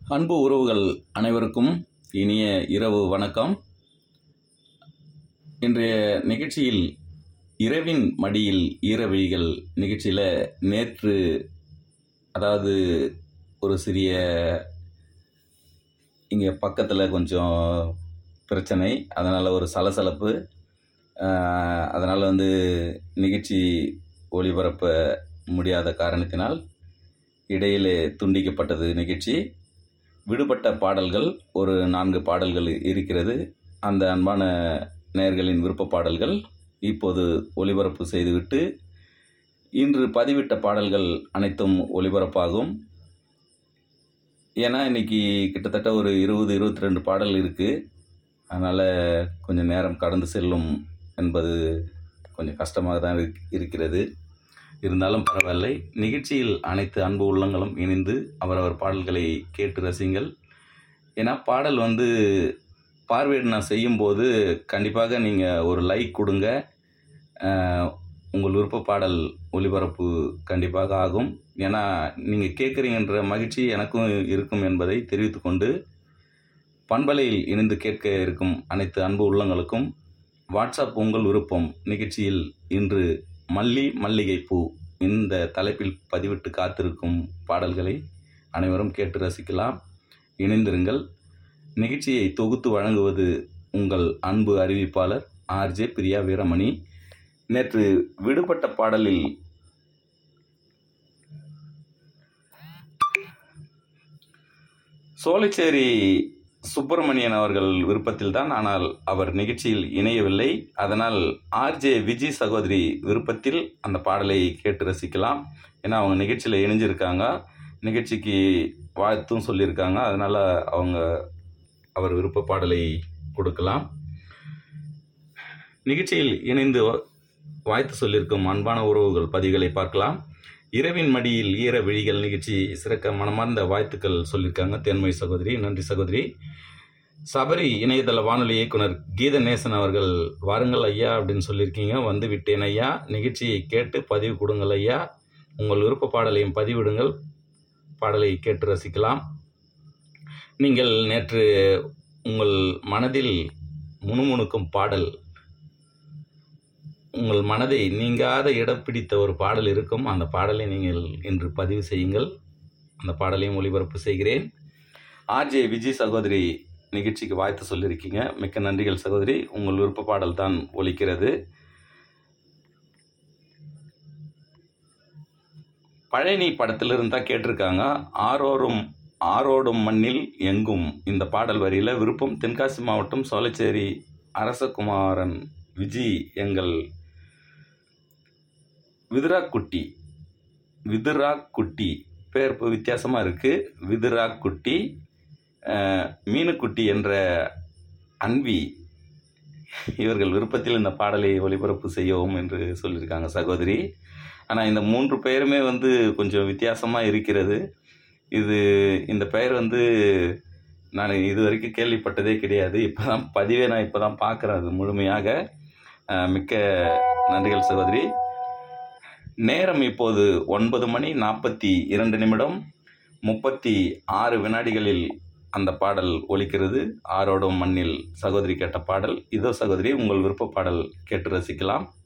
அன்பு உறவுகள் அனைவருக்கும் இனிய இரவு வணக்கம் இன்றைய நிகழ்ச்சியில் இரவின் மடியில் ஈரவிழிகள் நிகழ்ச்சியில் நேற்று அதாவது ஒரு சிறிய இங்கே பக்கத்தில் கொஞ்சம் பிரச்சனை அதனால் ஒரு சலசலப்பு அதனால் வந்து நிகழ்ச்சி ஒளிபரப்ப முடியாத காரணத்தினால் இடையிலே துண்டிக்கப்பட்டது நிகழ்ச்சி விடுபட்ட பாடல்கள் ஒரு நான்கு பாடல்கள் இருக்கிறது அந்த அன்பான நேயர்களின் விருப்ப பாடல்கள் இப்போது ஒளிபரப்பு செய்துவிட்டு இன்று பதிவிட்ட பாடல்கள் அனைத்தும் ஒளிபரப்பாகும் ஏன்னா இன்னைக்கு கிட்டத்தட்ட ஒரு இருபது இருபத்தி ரெண்டு பாடல் இருக்குது அதனால் கொஞ்சம் நேரம் கடந்து செல்லும் என்பது கொஞ்சம் கஷ்டமாக தான் இருக்- இருக்கிறது இருந்தாலும் பரவாயில்லை நிகழ்ச்சியில் அனைத்து அன்பு உள்ளங்களும் இணைந்து அவரவர் பாடல்களை கேட்டு ரசிங்கள் ஏன்னா பாடல் வந்து பார்வையிட நான் செய்யும்போது கண்டிப்பாக நீங்கள் ஒரு லைக் கொடுங்க அஹ், உங்கள் விருப்ப பாடல் ஒளிபரப்பு கண்டிப்பாக ஆகும் ஏன்னா நீங்கள் கேட்குறீங்கன்ற மகிழ்ச்சி எனக்கும் இருக்கும் என்பதை தெரிவித்துக்கொண்டு பண்பலையில் இணைந்து கேட்க இருக்கும் அனைத்து அன்பு உள்ளங்களுக்கும் வாட்ஸ்அப் உங்கள் விருப்பம் நிகழ்ச்சியில் இன்று மல்லி மல்லிகை பூ இந்த தலைப்பில் பதிவிட்டு காத்திருக்கும் பாடல்களை அனைவரும் கேட்டு ரசிக்கலாம் இணைந்திருங்கள் நிகழ்ச்சியை தொகுத்து வழங்குவது உங்கள் அன்பு அறிவிப்பாளர் ஆர்ஜே பிரியா வீரமணி நேற்று விடுபட்ட பாடலில் சோலைச்சேரி சுப்பிரமணியன் அவர்கள் விருப்பத்தில் தான் ஆனால் அவர் நிகழ்ச்சியில் இணையவில்லை அதனால் ஆர்ஜே விஜி சகோதரி விருப்பத்தில் அந்த பாடலை கேட்டு ரசிக்கலாம் ஏன்னா அவங்க நிகழ்ச்சியில் இணைஞ்சிருக்காங்க நிகழ்ச்சிக்கு வாழ்த்தும் சொல்லியிருக்காங்க அதனால் அவங்க அவர் விருப்ப பாடலை கொடுக்கலாம் நிகழ்ச்சியில் இணைந்து வாழ்த்து சொல்லியிருக்கும் அன்பான உறவுகள் பதிவுகளை பார்க்கலாம் இரவின் மடியில் ஈர விழிகள் நிகழ்ச்சி சிறக்க மனமார்ந்த வாழ்த்துக்கள் சொல்லியிருக்காங்க தென்மை சகோதரி நன்றி சகோதரி சபரி இணையதள வானொலி இயக்குனர் கீதநேசன் அவர்கள் வாருங்கள் ஐயா அப்படின்னு சொல்லியிருக்கீங்க வந்து விட்டேன் ஐயா நிகழ்ச்சியை கேட்டு பதிவு கொடுங்கள் ஐயா உங்கள் விருப்ப பாடலையும் பதிவிடுங்கள் பாடலை கேட்டு ரசிக்கலாம் நீங்கள் நேற்று உங்கள் மனதில் முணுமுணுக்கும் பாடல் உங்கள் மனதை நீங்காத இடம் பிடித்த ஒரு பாடல் இருக்கும் அந்த பாடலை நீங்கள் இன்று பதிவு செய்யுங்கள் அந்த பாடலையும் ஒளிபரப்பு செய்கிறேன் ஆர்ஜே விஜய் சகோதரி நிகழ்ச்சிக்கு வாழ்த்து சொல்லியிருக்கீங்க மிக்க நன்றிகள் சகோதரி உங்கள் விருப்ப பாடல் தான் ஒலிக்கிறது பழனி படத்திலிருந்து தான் கேட்டிருக்காங்க ஆரோரும் ஆரோடும் மண்ணில் எங்கும் இந்த பாடல் வரியில் விருப்பம் தென்காசி மாவட்டம் சோலைச்சேரி அரசகுமாரன் விஜி எங்கள் விதுராக்குட்டி விதுராக்குட்டி பேர் இப்போ வித்தியாசமாக இருக்குது விதுராக்குட்டி அஹ், மீனுக்குட்டி என்ற அன்வி இவர்கள் விருப்பத்தில் இந்த பாடலை ஒளிபரப்பு செய்யவும் என்று சொல்லியிருக்காங்க சகோதரி ஆனால் இந்த மூன்று பெயருமே வந்து கொஞ்சம் வித்தியாசமாக இருக்கிறது இது இந்த பெயர் வந்து நான் இது வரைக்கும் கேள்விப்பட்டதே கிடையாது இப்போ தான் பதிவே நான் இப்போ தான் பார்க்குறேன் அது முழுமையாக அஹ், மிக்க நன்றிகள் சகோதரி நேரம் இப்போது ஒன்பது மணி நாற்பத்தி இரண்டு நிமிடம் முப்பத்தி ஆறு வினாடிகளில் அந்த பாடல் ஒலிக்கிறது ஆரோடும் மண்ணில் சகோதரி கேட்ட பாடல் இதோ சகோதரி உங்கள் விருப்ப பாடல் கேட்டு ரசிக்கலாம்